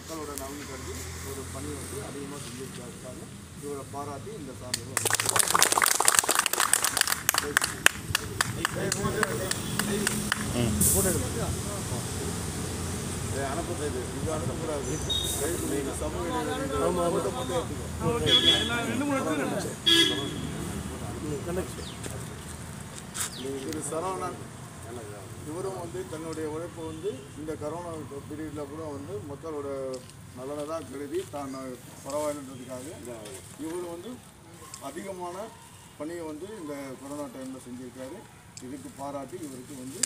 மக்களோட நலன் கருதி ஒரு பணி வந்து அதிகமாக செஞ்சிருக்காருக்காக இவரை பாராட்டி இந்த சான்றிதழ் அனுப்புறது இது அனுப்பக்கூடாது சமூக இடைவெளி ரெண்டு மூணு எடுத்து திரு சரவணன் இவரும் வந்து தன்னுடைய உழைப்பை வந்து இந்த கரோனா பீரியடில் கூட வந்து மக்களோட நலனை தான் கருதி தான் பரவாயில்லன்றதுக்காக இவர் வந்து அதிகமான பணியை வந்து இந்த கொரோனா டைமில் செஞ்சிருக்காரு இதுக்கு பாராட்டி இவருக்கு வந்து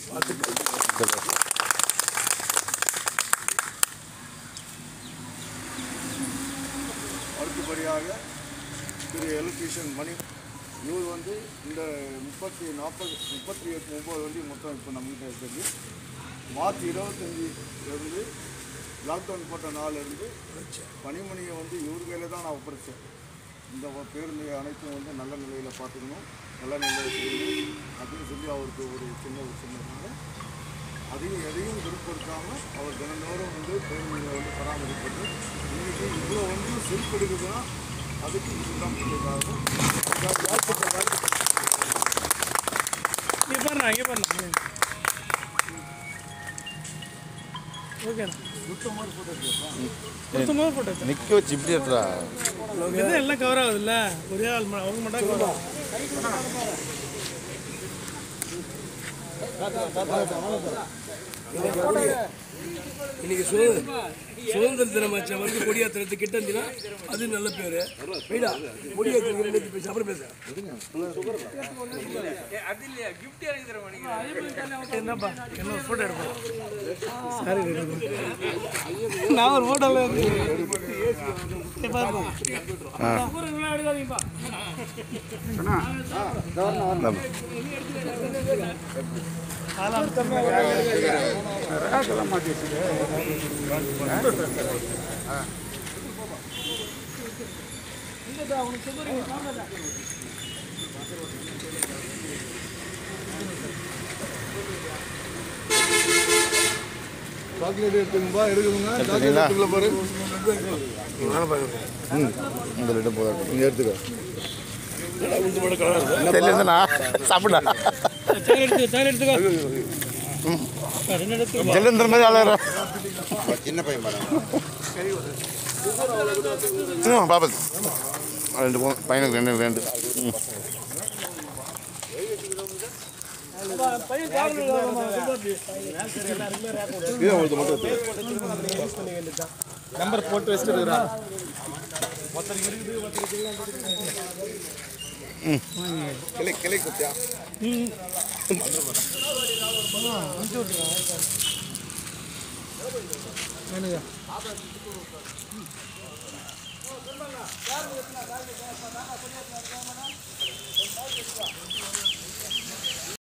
அடுத்தபடியாக திரு எலக்ட்ரீஷியன் மணி இவர் வந்து இந்த முப்பத்தி நாற்பது முப்பத்தி எட்டு ஒம்பது வண்டி மொத்தம் இப்போ நம்மகிட்ட இருக்குது மார்ச் இருபத்தஞ்சிலேருந்து லாக்டவுன் போட்ட நாள்லேருந்து பனிமணியை வந்து இவர் கையில் தான் நான் ஒப்படைச்சேன் இந்த வ- பேருந்து அனைத்தும் வந்து நல்ல நிலையில் பார்த்துக்கணும் நல்ல நிலையில் செய்யணும் அப்படின்னு சொல்லி அவருக்கு ஒரு சின்ன ஒரு சொன்னதுனால அதையும் எதையும் பொருட்படுத்தாமல் அவர் தினந்தோறும் வந்து பேருந்துகளை வந்து பராமரிப்பது இன்னைக்கு இவ்வளோ வந்து செல்ஃபெடுக்குதுன்னா அதுக்கு இதுதான் முக்கிய காரணம் அதுக்காக வாழ்த்துக்கள், வாழ்த்துக்கள். இங்கே பாருண்ணா இங்கே பாருண்ணா ஓகேண்ணா சுத்தமாக போட்டோ எடுத்துப்பா சுத்தமாக போட்டோ எடுத்தேன் நிக்க வச்சு இப்படி எடுத்துடா இது எல்லாம் கவர் ஆகுதுல்ல ஒரே ஆள் ம- அவங்க மட்டும் கவர் ஆகும் இன்னைக்கு சுதந்திர சுதந்திர தினமாச்சு வந்து கொடியாத்திரத்து கிட்ட இருந்தீங்கன்னா அது நல்ல பேரு வெயிடா கொடியாத்திரம் ரெண்டு பேச அப்புறம் பேச என்னப்பா என்ன ஒரு ஃபோட்டோ எடுப்போம் சாரி நான் ஒரு ஃபோட்டோவில் வந்து இங்க பாருப்பா. ஊருங்கெல்லாம் எடுக்காதீங்கப்பா சாக்லேட் எடுத்துங்கப்பா எடுக்குதுங்க சாக்லேட் எடுத்துக்கல பாரு ம் இந்த லிட்ரு போதும் இங்கே எடுத்துக்கோ தெரியலண்ணா சாப்பிடா சேர் எடுத்து சேர் எடுத்துக்கோ ரெண்டு எடுத்து ஜெல்லன்ற மாதிரி அழகிறா சின்ன பையன் பாருங்க ம் பாப்பது ரெண்டு போ பையனுக்கு ரெண்டு ரெண்டு ம் பையன் காவல் நம்பர் போட்டு வச்சுட்டு இருக்கிறா கிளை கிளை குத்தியா